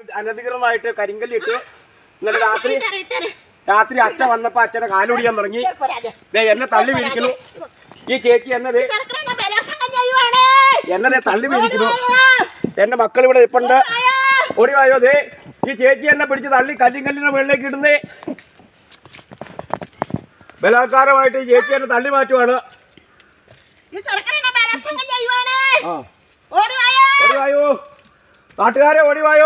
അനധികൃതമായിട്ട് കരിങ്കല്ലിട്ട് ഇന്നലെ രാത്രി ഇട്ടേരെ, ഇട്ടേരെ. രാത്രി അച്ഛ വന്നപ്പോ അച്ഛനെ കാലൊടിയാൻ തുടങ്ങി ഇട്ടേരെ പോരാതെ. ദേ എന്നെ തള്ളി വീഴിക്കുന്നു ഈ ചേച്ചി എന്നത് ചെറുക്കനെ ബലാത്സംഗം ചെയ്യുവാണ്. എന്നെ തള്ളി വീഴിക്കുന്നു ഓടിവായോ. എന്റെ മക്കൾ ഇവിടെ ഇപ്പുണ്ട് ഓടിവായോ ദേ ഈ ചേച്ചി എന്നെ പിടിച്ച് തള്ളി കല്ലിങ്കല്ലിന്റെ മുകളിലേക്ക് ഇടുന്നേ ബലാത്കാരമായിട്ട് ഈ ചേച്ചി എന്നെ തള്ളി മാറ്റുവാണ് ഈ ചെറുക്കനെ ബലാത്സംഗം ചെയ്യുവാണ്. ആ ഓടിവായോ. ഓടിവായോ നാട്ടുകാരെ ഓടിവായോ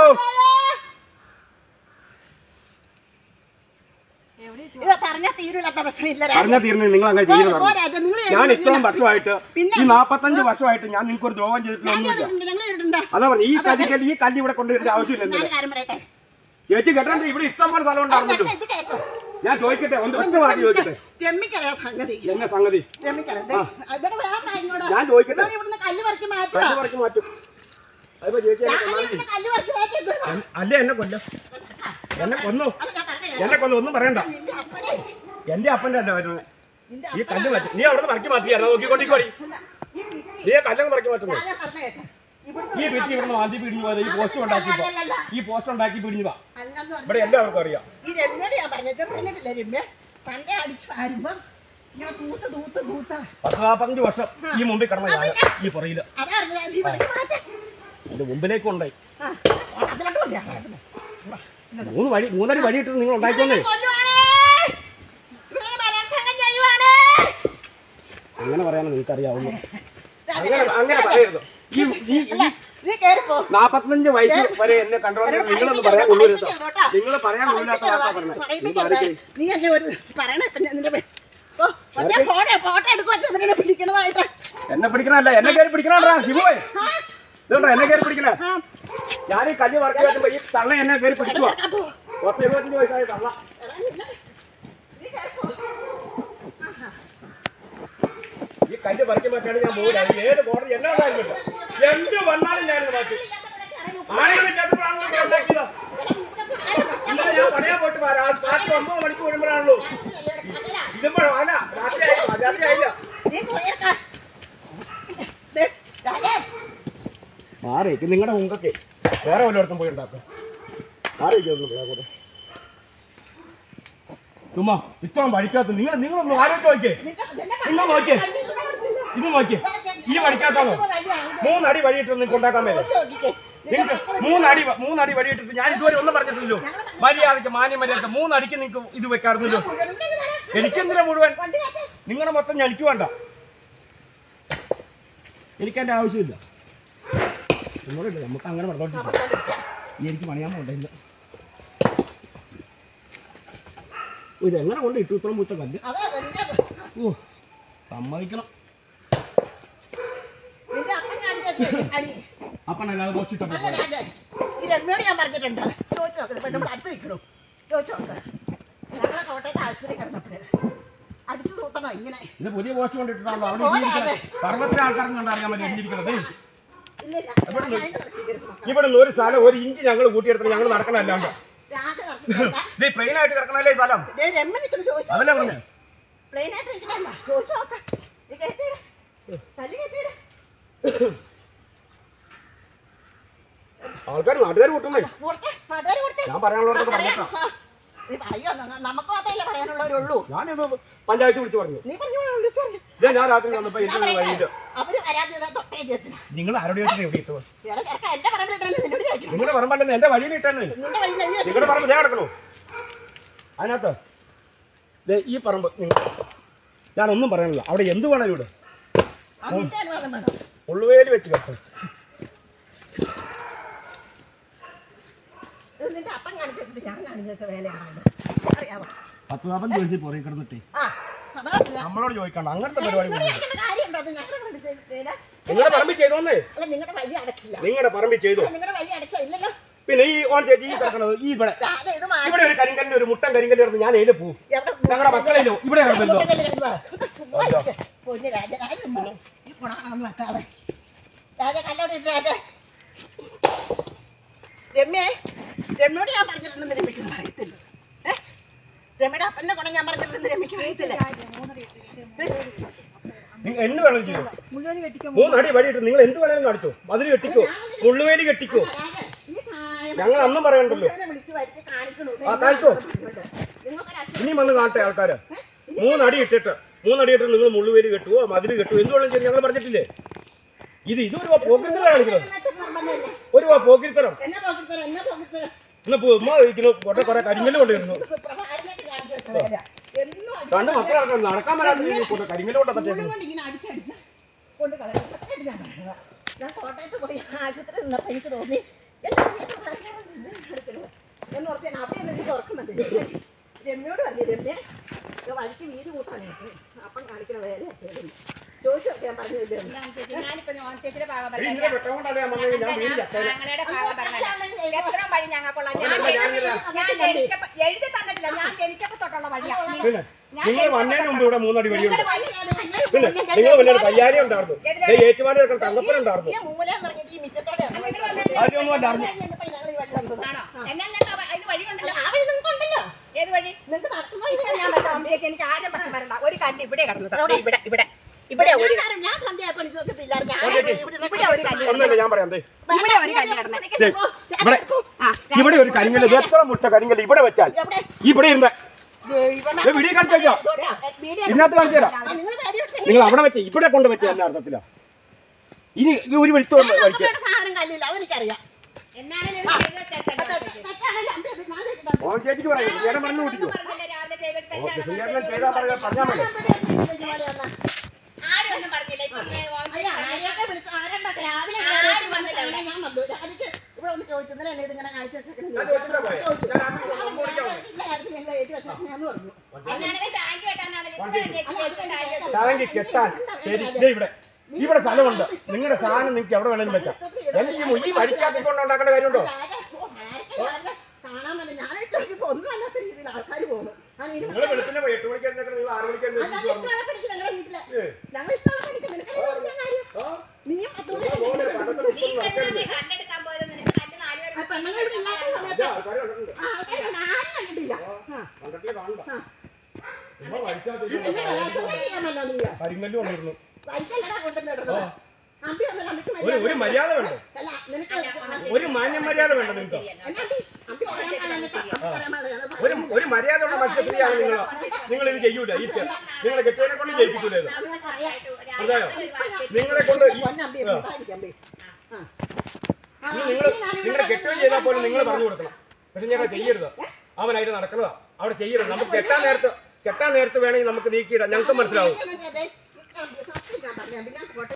ഇത് പറഞ്ഞാ തീരൂലാത്ത പ്രശ്നമില്ല രാജ. പറഞ്ഞാ തീർന്നു നിങ്ങൾ അങ്ങനെ ചെയ്യുന്നത് പോ രാജ, നിങ്ങൾ ഞാൻ ഇത്രയും വർഷമായിട്ട് പിന്നെ? ഈ നാപ്പത്തഞ്ച് വർഷമായിട്ട് ഞാൻ നിങ്ങൾക്ക് ഒരു ദ്രോഹം ചെയ്തിട്ടില്ല ഞാൻ ഒന്നുമില്ല ഇട്ടിട്ടുണ്ട്, ഞങ്ങൾ ഇട്ടിട്ടുണ്ട്. അതാ പറഞ്ഞു ഈ കല്ലിക്കല്ല് ഈ കല്ല് ഇവിടെ കൊണ്ടുവരേണ്ട ആവശ്യമില്ല ഞാൻ എന്തിനാ ഒരു കാര്യം പറയട്ടെ ചേച്ചി കേട്ടണ്ട ഇവിടെ ഇഷ്ടം പോലെ സ്ഥലം ഉണ്ടായിരുന്നല്ലോ ഇത് കേൾക്കൂ. ഞാൻ ചോദിക്കട്ടെ ഒന്ന് ഒറ്റ വാക്ക് ചോദിക്കട്ടെ രമ്മിക്കറിയാം സംഗതി എന്നെ സംഗതി രമ്മിക്കറിയാം ദേ, ഇവിടെ വേണ്ട ഇങ്ങോട്ട് ഞാൻ ചോദിക്കട്ടെ ഇവൻ ഇവിടുന്ന് കല്ല് പറിച്ച് മാറ്റുക കല്ല് പറിച്ച് മാറ്റും അതിപ്പോ ചേച്ചി എന്നെ ഞാൻ കൊന്നാ മതി. ഇവിടുന്ന് കല്ല് പറിച്ച് മാറ്റി ഇടുക. എന്നെ- അല്ലേ എന്നെ കൊല്ലം എന്നെ കൊന്നു അത് ഞാൻ പറഞ്ഞില്ലേ? എന്നെ കൊന്നു ഒന്നും പറയണ്ട നിന്റെ അപ്പനെ എന്റെ അപ്പന്റെ അല്ല വരുന്നത് നിന്റെ ഈ കല്ല് മാറ്റി നീ അവിടെ നിന്ന് പറിക്കി മാറ്റിയായിരുന്നു നോക്കിക്കൊണ്ടിക്കോടി അപ്പനല്ല. ഈ ഭിത്തി നീ കല്ലങ്ങ് പറിക്കി മാറ്റുന്നു ഞാൻ പറഞ്ഞേട്ടെ. ഇവിടുന്ന് ഈ ഭിത്തി ഇവിടുന്ന് മാന്തി പിടിഞ്ഞു പോയത് ഈ പോസ്റ്റ് ഉണ്ടാക്കിയപ്പോ ഈ പോസ്റ്റ് ഉണ്ടാക്കി പിടിഞ്ഞതാ അല്ലെന്ന് പറഞ്ഞാ ഇവിടെ എല്ലാവർക്കും അറിയാം ഈ രമ്യോട് ഞാൻ പറഞ്ഞത് പറഞ്ഞിട്ടില്ല രമ്യ പണ്ടേ അടിച്ചു വരുമ്പോ ഇങ്ങനെ തൂത്ത് തൂത്ത് തൂത്ത പത്ത് നാപ്പത്തഞ്ച് വർഷം ഈ മുമ്പിൽ കിടന്ന ഞാൻ ഈ പുറയില് അതറിഞ്ഞ നീ പറഞ്ഞു മാറ്റേ എന്റെ മുമ്പിലേക്ക് ഉണ്ടായി ആ അതിലോട്ട് വരാ മൂന്ന് വഴി മൂന്നര വഴി ഇട്ട് നിങ്ങൾ ഉണ്ടാക്കിയോന്നേ കൊല്ലുവാണേ ഇവിടെ ബലാത്സംഗം ചെയ്യുവാണേ അങ്ങനെ പറയാനോ നിങ്ങൾക്ക് അറിയാവുന്നു അങ്ങനെ അങ്ങനെ പറയരുത് ഈ ഈ ഈ നീ കേറിപ്പോ നാപ്പത്തഞ്ച് വയസ്സ് വരെ എന്നെ കണ്ടോണ്ട് നിങ്ങളൊന്ന് പറയാൻ കൊള്ളരുത് നിങ്ങൾ പറയാൻ കൊള്ളില്ലാത്ത വാർത്ത പറഞ്ഞത് നിങ്ങൾ ആരൊക്കെ നീ എന്നെ ഒരു പറയണ നിന്റെ പേ- ഓ, മറ്റേ ഫോട്ടോ ഫോട്ടോ എടുക്കുക വെച്ചാൽ പിടിക്കണതായിട്ട് എന്നെ പിടിക്കണല്ല എന്നെ കയറി പിടിക്കണാ ശിവോയ് ആ, ഇതുണ്ടോ എന്നെ കയറി പിടിക്കണേ ആ, ഞാൻ ഈ കല്ല് വറക്കി വെക്കുമ്പോ ഈ തള്ള എന്നെ കയറി പിടിക്കുവാ അപ്പോ, പത്ത് എഴുപത്തഞ്ച് വയസ്സായ തള്ള എടാ, നിന്നെ- നീ കേറിപ്പോ. ഈ കല്ല് പറിക്കാൻ പറ്റാണ്ട് ഞാൻ പോകില്ല അത് ഏത് കോടതി എന്നെ ഉണ്ടായിരുന്നില്ല എന്ത് വന്നാലും ഞാനിത് മാറ്റും ആളുകളില്ലാത്തപ്പോഴാണല്ലോ ഇവിടെ ഉണ്ടാക്കിയത് ഇന്നലെ ഞാൻ പറയാൻ പോയിട്ട് പാ- രാ- രാത്രി ഒമ്പത് മണിക്ക് വരുമ്പോഴാണല്ലോ ഇതുമ്പോഴോ അല്ല രാത്രി ആയില്ല രാത്രി ആയില്ല നീ പോയേക്ക. ദേ, രാജേ, മാറിയേക്ക് നിങ്ങളുടെ മുമ്പൊക്കെ വേറെ വല്ലയിടത്തും പോയി ഉണ്ടാക്കും മാറിയേക്കൊന്നും ചുമ്മാ ഇത്രയും വഴിക്കാത്ത നിങ്ങൾ നിങ്ങളൊന്ന് ആലോചിച്ച് നോക്കിയേ നിന്റെ- നിന്റെ നിങ്ങൾ നോക്കിയേ വണ്ടി ഇവിടെ വിളിച്ചില്ല. ഇത് നോക്കിയേ ഈ വഴിക്കാത്താണോ മൂന്നടി വഴിയിട്ട് നിങ്ങൾക്ക് ഉണ്ടാക്കാൻ മേലെ ചോദിച്ച് നോക്കിക്കേ. നിങ്ങൾക്ക് മൂന്നടി വ- മൂന്നടി വഴിയിട്ടിട്ട് ഞാൻ ഇതുവരെ ഒന്നും പറഞ്ഞിട്ടില്ലല്ലോ മര്യാദയ്ക്ക് മാന്യ മര്യാദ മൂന്നടിക്ക് നിങ്ങൾക്ക് ഇത് വെക്കാറുണ്ടല്ലോ മുഴുവനും തരാം. എനിക്കെന്തിനാ മുഴുവൻ വണ്ടി മാറ്റ്. നിങ്ങളുടെ മൊത്തം ഞനിക്ക് വേണ്ട എനിക്കെന്റെ ആവശ്യമില്ല നിങ്ങളില്ല നമുക്ക് അങ്ങനെ പറഞ്ഞോണ്ടിരിക്കാം എനിക്ക് പണിയാൻ പോണ്ടില്ല ഇതെങ്ങനെ കൊണ്ട് ഇട്ടു ഇത്രയും പൂച്ച കല്ല് അതാ നിന്റെ ഓ സമ്മതിക്കണം നിന്റെ അപ്പൻ കാണിച്ച അടി അപ്പനല്ലാതെ കുറച്ചിട്ടപ്പോ അല്ല രാജേ ഈ രമ്യോട് ഞാൻ പറഞ്ഞിട്ടുണ്ട് ചോദിച്ചു നോക്ക് പെണ്ണുമ്പോൾ അടുത്ത് നിൽക്കണു ചോദിച്ചു നോക്ക് ഞങ്ങളെ കോട്ടയത്ത് ആശുപത്രി കിടന്നപ്പോഴേ അടിച്ചു തൂത്തണോ ഇങ്ങനെ ഇത് പുതിയ പോസ്റ്റ് കൊണ്ടിട്ടാണല്ലോ അവിടെ ഇരിക്കുന്നത് പർവ്വത്തിലെ ആൾക്കാർക്ക് കണ്ടറിയാൻ പറ്റും ഇരിക്കുന്നത് ഇല്ലില്ല ഞാൻ അതിന്റെ നടക്കി കിടക്കണം. ഇവിടെ നിന്ന് ഒരു സ്ഥലം ഒരു ഇഞ്ച് ഞങ്ങൾ കൂട്ടിയെടുത്തിട്ട് ഞങ്ങൾ നടക്കണല്ലാണ്ട് രാജ നടക്കില്ല ഇത് പ്ലെയിൻ ആയിട്ട് കിടക്കണല്ലേ ഈ സ്ഥലം രമ്യ നിൽക്കണു ചോദിച്ചു അതല്ലേ പറഞ്ഞേ പ്ലെയിനായിട്ട് നിൽക്കണല്ല ചോദിച്ചു നോക്ക നീ കയറ്റിയിട് തല്ലി കയറ്റിയിട് ആൾക്കാർ നാട്ടുകാർ കൂട്ടുന്നേ കൊടുത്തേ നാട്ടുകാർ കൊടുത്തേ ഞാൻ പറയാനുള്ളവർക്ക് പറഞ്ഞേക്കാം ആ. നീ അയ്യോ ന- നമുക്ക് മാത്രമല്ലേ പറയാനുള്ളവരുള്ളൂ ഞാനിത് പഞ്ചായത്ത് വിളിച്ചു പറഞ്ഞു നീ പറഞ്ഞു വിളിച്ചു പറഞ്ഞു ഇതേ ഞാൻ രാത്രി വന്നപ്പോ ഞാൻ എനിക്ക് പറയട്ടെ, വഴിയില്ല അവര് വരാതെ തൊട്ടേ ചെയ്യത്തില്ല നിങ്ങൾ ആരോട് ചോദിച്ചിട്ട് എവിടെ ഇട്ടു ഇയാളെ ചെറുക്കൻ എന്റെ പറമ്പിലിട്ടാണ് നിന്നോട് ചോദിക്കണം നിങ്ങളുടെ പറമ്പല്ലെന്ന് എന്റെ വഴിയിൽ ഇട്ടെന്ന് നിന്റെ വഴി കഴിഞ്ഞ് നിങ്ങളുടെ പറമ്പ് ദേ കിടക്കണു അതിനകത്ത് ദേ ഈ പറമ്പ് നിങ്ങൾ ഞാനൊന്നും പറയാനില്ല അവിടെ എന്ത് വേണം ഇവിടെ നിന്റെ അനുവാദം വേണം ഉള്ളുവേലി വെച്ച് കെട്ടും ഇത് നിന്റെ അപ്പൻ കാണിച്ചു വെച്ചിട്ട് ഞാൻ കാണിച്ചു വെച്ച വേലയാണ് അറിയാമോ പത്ത് നാൽപ്പത് വയസ്സിൽ പുറകെ കിടന്നിട്ടേ ആ അതാ നമ്മളോട് ചോദിക്കണ്ട അങ്ങനത്തെ പരിപാടി നിങ്ങൾ ഒന്നും ഇല്ല. കേൾക്കേണ്ട കാര്യമുണ്ടോ അത് ഞങ്ങളുടെ പറമ്പിൽ ചെയ്തതിന്? നിങ്ങളുടെ പറമ്പിൽ ചെയ്തോന്നേ അല്ല നിങ്ങളുടെ വഴി അടച്ചില്ല നിങ്ങളുടെ പറമ്പിൽ ചെയ്തു അല്ല, നിങ്ങളുടെ വഴി അടച്ച ഇല്ലല്ലോ പിന്നെ ഈ ഓൺ ചേച്ചി ഈ കിടക്കണത് ഈ ഇവിടെ രാജ ഇത് മാറ്റി ഇവിടെ ഒരു കരിങ്കല്ലിന്റെ ഒരു മുട്ടൻ കരിങ്കല്ല് കിടന്ന് ഞാൻ എയില് പോവും എവിടെ ഞങ്ങളുടെ മക്കളിലോ ഇവിടെ കിടന്നല്ലോ മുട്ടക്കല്ല് കിടന്നതാ. ചുമ്മാ ഇരിക്ക്. പൊന്ന് രാജ രാജ ചുമ്മാ. ഈ ഗുണമാണെന്ന് വെക്കാതെ രാജ കല്ലോട് ഇട്ട് രാജ രമ്യേ രമ്യോട് ഞാൻ പറഞ്ഞിട്ടുണ്ടെന്ന് രമ്യക്ക് അറിയത്തില്ല ഏ? രമ്യയുടെ അപ്പന്റെ ഗുണം ഞാൻ പറഞ്ഞിട്ടുണ്ടെന്ന് രമ്യക്ക് അറിയത്തില്ല നിങ്ങൾ എന്ത് വേണം ചെയ്യും മൂന്നടി വഴിയിട്ട് നിങ്ങൾ എന്ത് വേണേലും കാണിച്ചോ മതിൽ കെട്ടിക്കോ മുള്ളുവേലി കെട്ടിക്കോ രാജ, ഈ പ്രായം ഞങ്ങൾ അന്നും പറയണ്ടല്ലോ ഇവനെ വിളിച്ച് വരുത്തി കാണിക്കണു. ആ, കാണിച്ചോ. നിങ്ങൾക്കൊരു ഇനി വന്ന് കാണട്ടെ ആൾക്കാര് മൂന്നടി ഇട്ടിട്ട് മൂന്നടി ഇട്ടിട്ട് നിങ്ങൾ മുള്ളുവേര് കെട്ടുവോ മതില് കെട്ടുവോ എന്തുകൊണ്ടും ശരി ഞങ്ങൾ പറഞ്ഞിട്ടില്ലേ ഇത് ഇതൊരു പോക്കിരിത്തരം കാണിക്കുന്നത് അക്ഷരം ഒരു പോക്കിരിത്തരം എന്നെ പോക്കത്തരം എന്നെ പോക്കത്തരം ഇന്ന് ഉമ്മ കഴിക്കുന്നു കുറെ കുറെ കരിങ്കല്ല് കൊണ്ടിരുന്നു സുപ്രഭാതത്തിനൊക്കെ കാണിച്ചു വെച്ചതല്ല. എന്നും അടി- രണ്ട് മക്കളാണ് നടക്കാൻ പറ്റാത്ത കരിങ്കല്ല് കൊണ്ട സ്കൂളിൽ കൊണ്ട് ഇങ്ങനെ അടിച്ചടിച്ച് കൊണ്ട് കളയും. സത്യമായിട്ട് ഞാൻ പറഞ്ഞതാ. ഞാൻ കോട്ടയത്ത് പോയി ആശുപത്രി നിന്നപ്പോ എനിക്ക് തോന്നി എന്റെ കുഞ്ഞിനെ പറയാൻ ഇങ്ങനെ എടുക്കരുത്. എന്ന് ഓർത്ത് ഞാൻ അവിടെ നിന്ന് എനിക്ക് ഉറക്കുന്നുണ്ട് രമ്യോട് പറഞ്ഞു രമ്യ ഇത് വഴിക്ക് വീതി കൂട്ടാനായിട്ട് അപ്പം കാണിക്കണ വേറെ ചോദിച്ചു നോക്കി ഞാൻ പറഞ്ഞു രമ്യ. ഞാനിപ്പോ ഓൻ ചേച്ചിയുടെ ഭാഗം ഇനി പറഞ്ഞ ഇങ്ങനെ വെട്ടോണ്ടാണ് ഞാൻ വന്നത് ഞാൻ വീട് ചത്തേനെ ഞങ്ങളുടെ ഭാഗം പറഞ്ഞ എത്ര വഴി ഞങ്ങൾക്കുള്ള ഞാൻ അതല്ല ഞാനില്ല. ഞാൻ ജനിച്ചപ്പോ എഴുതി തന്നിട്ടില്ല ഞാൻ ജനിച്ചപ്പോ തൊട്ടുള്ള വഴിയാ പിന്നെ നിങ്ങൾ വന്നതിന് മുമ്പ് ഇവിടെ മൂന്നടി വഴിയുണ്ട് നിങ്ങളുടെ വഴി പിന്നെ നിങ്ങൾ വലിയൊരു കയ്യാരി ഉണ്ടായിരുന്നു തങ്കപ്പന തങ്കപ്പനുണ്ടായിരുന്നു ഈ മൂലം ഇറങ്ങിയിട്ട് ഈ മിറ്റത്തോടെ നിങ്ങൾ വന്നിട്ട് ആദ്യമൊന്നും ഉണ്ടായിരുന്നു ഞങ്ങൾ ഈ വഴി വന്നത് ആണോ എന്നാൽ ഞാൻ ആ വ- അതിന് വഴിയുണ്ടല്ലോ ആ വഴി നിങ്ങൾക്കുണ്ടല്ലോ ഏത് വഴി നിങ്ങൾക്ക് നടക്കുന്ന വഴി ഇവിടെ ഞാൻ പറഞ്ഞ അമ്മയ്ക്ക് എനിക്ക് ആരും പക്ഷം വരണ്ട ഒരു കല്ല് ഇവിടെ കിടന്നത് ഇവിടെ ഇവിടെ ഇവിടെ ഒരു ഞാൻ കാരണം ഞാൻ സന്ധ്യ പണിച്ചൊക്കെ പിള്ളേർ ഞാൻ ഓക്കേ, ഇവിടെ ഇവിടെ ഒരു കല്ല് ഒന്നല്ല ഞാൻ പറയാം ദേ. ഇവിടെ ഒരു കല്ല് കിടന്നത് ദേ, ഇവിടെ ആ ഇവിടെ ഒരു കരിങ്കല്ല് ഇത് എത്ര മുട്ട കരിങ്കല്ല് ഇവിടെ വെച്ചാൽ എവിടെ ഇവിടെ ഇരുന്ന വീഡിയോ കാണിച്ചു വെച്ചോ ഇതിനകത്ത് കാണിച്ചു തരാം നിങ്ങൾ പേടിയോട്ട് നിങ്ങൾ അവിടെ വെച്ച ഇവിടെ കൊണ്ട് വെച്ച എല്ലാ അർത്ഥത്തിലാ ഇനി ഈ ഒരു വിളിച്ചു വയ്ക്കുക നമ്മുടെ സാധനം കല്ലില്ല അതെനിക്കറിയാം എന്നാണെങ്കിലും ചെയ്തത് തെറ്റല്ല. തെറ്റാണെങ്കിൽ അമ്പി അത് ഞാൻ കേട്ടിട്ടുണ്ട്. ഓൻ ചേച്ചിക്ക് പറയാം ചേട്ടൻ പറഞ്ഞു കൂട്ടിക്കോ പറഞ്ഞില്ലേ രാവിലെ ചെയ്തിട്ട് ഓക്കെ തെറ്റാണെന്ന്? ശ്രീകണ്ഠൻ ചെയ്താൽ പറയാ പറഞ്ഞാൽ മതി ഇതുപോലെ വന്നാ. ആരും ഒന്നും പറഞ്ഞില്ല ഇപ്പൊ ഈ ഓൻ അയ്യ, ആരെയൊക്കെ വിളിച്ച് ആരുണ്ടൊക്കെ രാവിലെ ആരും കയറിയിട്ട് വന്നില്ല വന്നില്ല. ഞാൻ വന്നു. രാവിലേക്ക് ഇവിടെ ഒന്ന് ചോദിച്ചു ഇന്നലെ എന്നെ ഇതിങ്ങനെ കാണിച്ചു വെച്ചേക്കണെന്ന് ഞാൻ ചോദിച്ചിട്ടാ പോയെ. ഞാൻ ആദ്യം ഒന്ന് വിളിക്കാം. ഇല്ല, കാര്യത്തിൽ ഞങ്ങൾ ഏറ്റു വെച്ചേക്കണെന്ന് പറഞ്ഞു. എന്നാണെങ്കിലും ടാങ്ക് കെട്ടാനാണെങ്കിലും ഇവിടെ തന്നെ എത്തി ചേച്ചി ടാങ്ക് കെട്ടും. ടാങ്ക് കെട്ടാൻ ശരി ദേ ഇവിടെ ഇവിടെ സ്ഥലമുണ്ട് നിങ്ങളുടെ സാധനം നിങ്ങൾക്ക് എവിടെ വേണമെങ്കിലും വെക്കാം എനിക്ക് ഈ- ഈ വഴിക്കകത്ത് കൊണ്ട് ഉണ്ടാക്കേണ്ട കാര്യമുണ്ടോ ആരെ- ഓ, ആരൊക്കെ രാവിലെ കാണാൻ വന്നു. ഞാൻ ചോദിച്ചപ്പോ ഒന്നും അല്ലാത്ത രീതിയിൽ ആൾക്കാർ പോകുന്നു ഞാൻ ഇനി നിങ്ങൾ വെളുപ്പിന് പോയി എട്ട് മണിക്ക് എഴുന്നേൽക്കണം, നിങ്ങൾ ആറ് മണിക്ക് അല്ല, എഴുന്നേൽപ്പിച്ച് വരണം. ഇഷ്ടമുള്ള പണിക്ക് ഞങ്ങളുടെ വീട്ടില്. ഏ. ഞങ്ങൾ ഇഷ്ടമുള്ള പണിക്ക് നിനക്ക് എന്താ ചെയ്യാൻ കാര്യം? ആ? നീയും പത്ത് മണി നിങ്ങൾ പോകണ്ടേ? പണ്ടത്തെ നീ ദിവസം ഇപ്പൊ നടക്കരുത്. എന്തിനാ കല്ലെടുക്കാൻ പോയത് നിനക്ക് കല്ല് നാല് പേര് ആ പെണ്ണുങ്ങൾ ഇവിടെ ഇല്ലാത്ത സമയത്ത് ഇതാ, ആൾക്കാര് കണ്ടിട്ടുണ്ട്. ആ, ആൾക്കാരുണ്ട്. ആരും കണ്ടിട്ടില്ല. ആ. കണ്ടിട്ടില്ല, കാണണ്ട. ആ. നിങ്ങൾ വഴിക്കകത്ത് എന്നെ ഇരുന്ന് വെള്ളാട്ടം ചെയ്യാമല്ലോ നീ. കരിങ്കല്ല് കൊണ്ടിരുന്നു വഴിക്കല്ലടാ കൊണ്ടുവന്നിടുന്നത്. അമ്പി വന്നാൽ അമ്പിക്ക് ഒരു മര്യാദ ഒരു മര്യാദ വേണ്ട അല്ല, നിനക്ക് ഒരു മാന്യ മര്യാദ വേണ്ട നിങ്ങൾക്ക് എന്നാ അമ്പി? അമ്പി പറയാൻ പാടില്ല, അമ്പി പറയാൻ പാടില്ല. ഒരു ഒരു മര്യാദയുള്ള മത്സ്യപ്രിയാണ് നിങ്ങൾ നിങ്ങൾ ഇത് ചെയ്യൂല ഈ നിങ്ങളെ കെട്ടിയതിനെ കൊണ്ട് ജയിപ്പിക്കൂല ഇത് ഞാൻ പറയാം. മനസ്സിലായോ നിങ്ങളെ കൊണ്ട് ഈ പൊന്നെ അമ്പി, ആ. മിണ്ടാതിരിക്ക് അമ്പി. ആ. ആ, ഇത് നിങ്ങൾ അമ്പി ഞാനിവിടെ നിങ്ങളുടെ കെട്ടുകയും ചെയ്താൽ പോലും നിങ്ങൾ പറഞ്ഞു കൊടുക്കണം പക്ഷെ ഞാൻ ചെയ്യരുത് അവൻ അതിന് നടക്കുന്നതാ അവിടെ ചെയ്യരുത് നമുക്ക് കെട്ടാൻ നേരത്ത് കെട്ടാൻ നേരത്ത് വേണമെങ്കിൽ നമുക്ക് നീക്കിയിടാം ഞങ്ങൾക്ക് മനസ്സിലാവും അമ്പി, അതെ. അമ്പി, സത്യം ഞാൻ പറഞ്ഞ അമ്പി, ഞാൻ